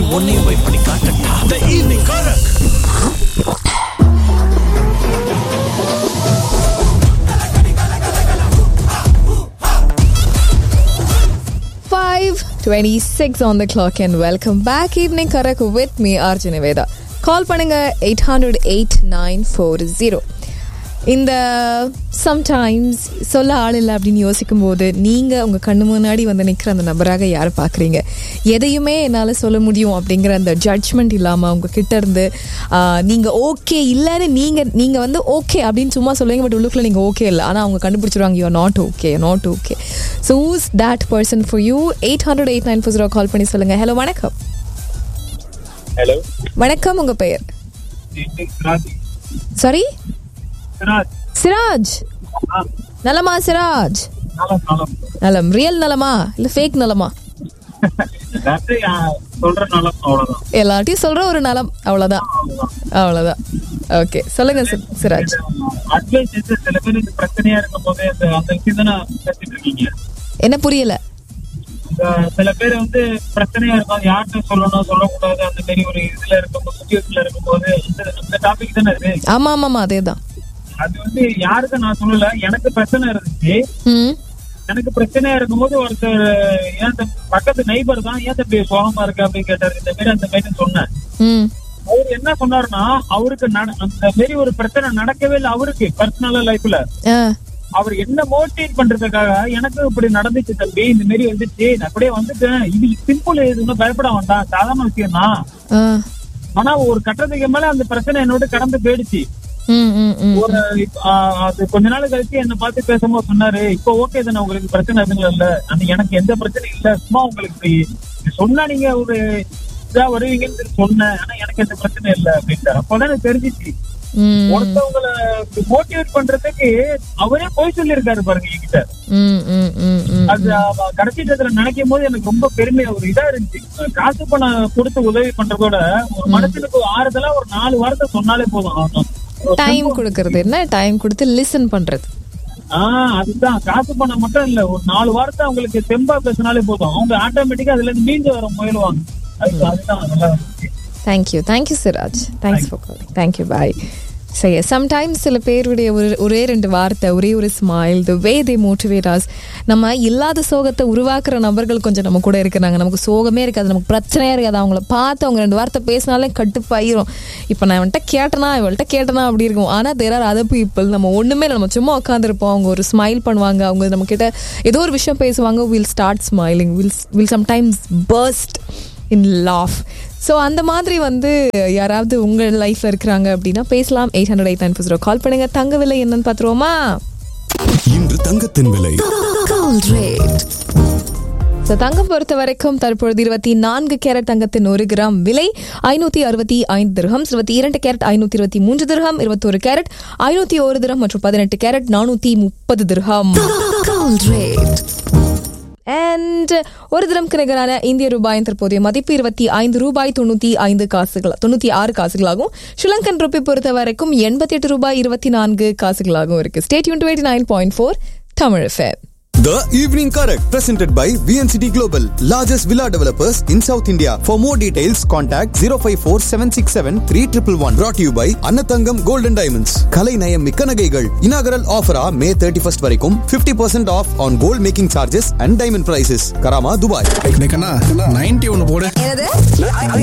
உன்னையும் போய் பண்ணி காட்டட்டா the evening correct Five twenty-six on the clock and welcome back evening Karak with me Arjun Veda. Call பண்ணுங்க eight hundred eight nine four zero இந்த sometimes சொல்ல ஆள் இல்லை அப்படின்னு யோசிக்கும் போது நீங்கள் உங்கள் கண்ணு முன்னாடி வந்து நிற்கிற அந்த நபராக யார் பார்க்குறீங்க எதையுமே என்னால் சொல்ல முடியும் அப்படிங்கிற அந்த ஜட்ஜ்மெண்ட் இல்லாமல் உங்கள் கிட்ட இருந்து நீங்கள் ஓகே இல்லைன்னு நீங்கள் நீங்கள் வந்து ஓகே அப்படின்னு சும்மா சொல்லுவீங்க பட் உள்ளுக்குள்ள நீங்கள் ஓகே இல்லை ஆனால் அவங்க கண்டுபிடிச்சிருவாங்க you not okay not okay so use that person for you eight hundred eight nine four zero call பண்ணி சொல்லுங்கள் ஹலோ வணக்கம் ஹலோ வணக்கம் உங்கள் பெயர் சிராஜ் சாரி சிராஜ் சிராஜ் ஆ நலமா சிராஜ் நலம் நலம் நலம் ரியல் நலமா இல்ல ஃபேக் நலமா எல்லாத்தையும் ஆ, சொல்ற நலம் அவ்வளவுதான் எல்லார்ட்டையும் சொல்ற ஒரு நலம் அவ்வளவுதான் அவ்வளவுதான் ஓகே சொல்லுங்க சி- சிராஜ் அட்வைஸ் வந்து சில பேர் இந்த பிரச்சனையா இருக்கும் போது அந்த அந்த விஷயம் தானே பேசிட்டு இருக்கீங்க என்ன புரியல இந்த சில பேர் வந்து பிரச்சனையா இருக்கும் யார்கிட்ட சொல்லணும் சொல்லக்கூடாது அந்த மாதிரி ஒரு இதுல இருக்கும் சுச்சுவேஷன்ல இருக்கும்போது இந்த அந்த டாபிக் தானே இது ஆமா ஆமாமா அதேதான் அது வந்து யாருக்கும் நான் சொல்லல எனக்கு பிரச்சனை இருந்துச்சு ம் எனக்கு பிரச்சனையா இருக்கும்போது ஒருத்தர் ஏன் தம்பி- பக்கத்து நெய்பர் தான் ஏன் தம்பி சோகமா இருக்கு அப்படின்னு கேட்டாரு இந்த மாதிரி அந்த மாதிரி சொன்னேன் ம் அவர் என்ன சொன்னாருன்னா அவருக்கு நட- அந்த மாதிரி ஒரு பிரச்சனை நடக்கவே இல்லை அவருக்கு பர்சனல் லைஃப்ல ஆ அவர் என்ன மோட்டிவேட் பண்றதுக்காக எனக்கு இப்படி நடந்துச்சு தம்பி இந்த மாதிரி வந்துச்சு நான் அப்படியே வந்துட்டேன் இது சிம்பிள் இது ஒன்றும் பயப்பட வேண்டாம் சாதாரண விஷயம் தான் ஆ ஆனா ஒரு கட்டத்துக்கு மேல அந்த பிரச்சனை என்னோட கடந்து போயிடுச்சு ம் ம் ம் ஒரு இப்ப, ஆ, அது கொஞ்ச நாள் கழிச்சு என்ன பார்த்து பேசும்போது சொன்னாரு இப்ப ஓகே தானே உங்களுக்கு பிரச்சனை எதுவும் இல்ல அந்த எனக்கு எந்த பிரச்சனையும் இல்ல சும்மா உங்களுக்கு இது சொன்னா நீங்க ஒரு இதா வருவீங்கன்னு சொல்லி சொன்னேன் ஆனா எனக்கு எந்த பிரச்சனை இல்ல அப்படின்ட்டாரு அப்பதான் எனக்கு தெரிஞ்சிச்சு ம் ஒருத்தவங்களை மோட்டிவேட் பண்றதுக்கு அவரே போய் சொல்லியிருக்காரு பாருங்க என்கிட்ட ம் ம் ம் ம் அது அவ கடைசி இடத்துல நினைக்கும் போது எனக்கு ரொம்ப பெருமையா ஒரு இதா இருந்துச்சு காசு பணம் கொடுத்து உதவி பண்றதோட ஒரு மனுஷனுக்கு ஆறுதலா ஒரு நாலு வாரத்தை சொன்னாலே போதும் அவன் ஒரு டைம் கொடுக்கறது என்ன டைம் கொடுத்து லிசன் பண்றது ஆஹ் அதுதான் காசு பணம் மட்டும் இல்ல ஒரு நாலு வாரத்தை அவங்களுக்கு தெம்பா பேசினாலே போதும் அவங்க ஆட்டோமேட்டிக்கா அதுல இருந்து மீண்டு வர முயலுவாங்க அது- அதுதான் நல்லா இருந்துச்சு. Thank you thank you Siraj thanks for calling thank you bye சரி சம்டைம்ஸ் சில பேருடைய ஒரு ஒரே ரெண்டு வார்த்தை ஒரே ஒரு smile the way they motivate us நம்ம இல்லாத சோகத்தை உருவாக்குற நபர்கள் கொஞ்சம் நம்ம கூட இருக்கிறாங்க நமக்கு சோகமே இருக்காது நமக்கு பிரச்சனையே இருக்காது அவங்கள பார்த்து அவங்க ரெண்டு வார்த்தை பேசினாலே கட்டுப்பாயிரும் இப்போ நான் இவன்கிட்ட கேட்டனா இவள்கிட்ட கேட்டனா அப்படி இருக்கும் ஆனால் தேர் ஆர் அதர் பீப்புள் நம்ம ஒன்றுமே இல்லை, நம்ம சும்மா உட்காந்துருப்போம் அவங்க ஒரு ஸ்மைல் பண்ணுவாங்க அவங்க நம்ம கிட்ட ஏதோ ஒரு விஷயம் பேசுவாங்க will start smiling will will sometimes burst in laugh so அந்த மாதிரி வந்து யாராவது உங்கள் லைஃப்ல இருக்கிறாங்க அப்படின்னா பேசலாம் eight hundred eight nine four call பண்ணுங்க தங்க விலை என்னன்னு பார்த்துருவோமா இன்று தங்கத்தின் விலை ஸோ தங்கம் பொறுத்த வரைக்கும் தற்பொழுது இருபத்தி நான்கு கேரட் தங்கத்தின் ஒரு கிராம் விலை ஐநூத்தி அறுபத்தி ஐந்து திரகம் இருபத்தி இரண்டு கேரட் ஐநூத்தி இருபத்தி மூன்று திரகம் இருபத்தொரு கேரட் ஐநூத்தி ஒரு திரம் மற்றும் பதினெட்டு கேரட் நானூத்தி முப்பது திரகம் அண்ட் ஒரு தினம்க்கு நிகரான இந்திய ரூபாயின் தற்போதைய மதிப்பு இருபத்தி ஐந்து ரூபாய் தொண்ணூத்தி ஐந்து காசுகள் தொண்ணூத்தி ஆறு காசுகளாகும் ஸ்ரீலங்கன் ருப்பி பொறுத்த வரைக்கும் எண்பத்தி எட்டு ரூபாய் இருபத்தி நான்கு காசுகளாகவும் இருக்கு ஸ்டேட் யூன் twenty nine point four Tamil fair The Evening Correct presented by VNCT Global, largest villa developers in South India. For more details, contact 054-767-3111. Brought to you by Annathangam Gold and Diamonds. Kalai Nayam Mikka Nagaigal. Inaugural offer ah May 31st வரைக்கும் 50% off on gold making charges and diamond prices. Karama, Dubai. Ninety ஒன்னு போடு என்னது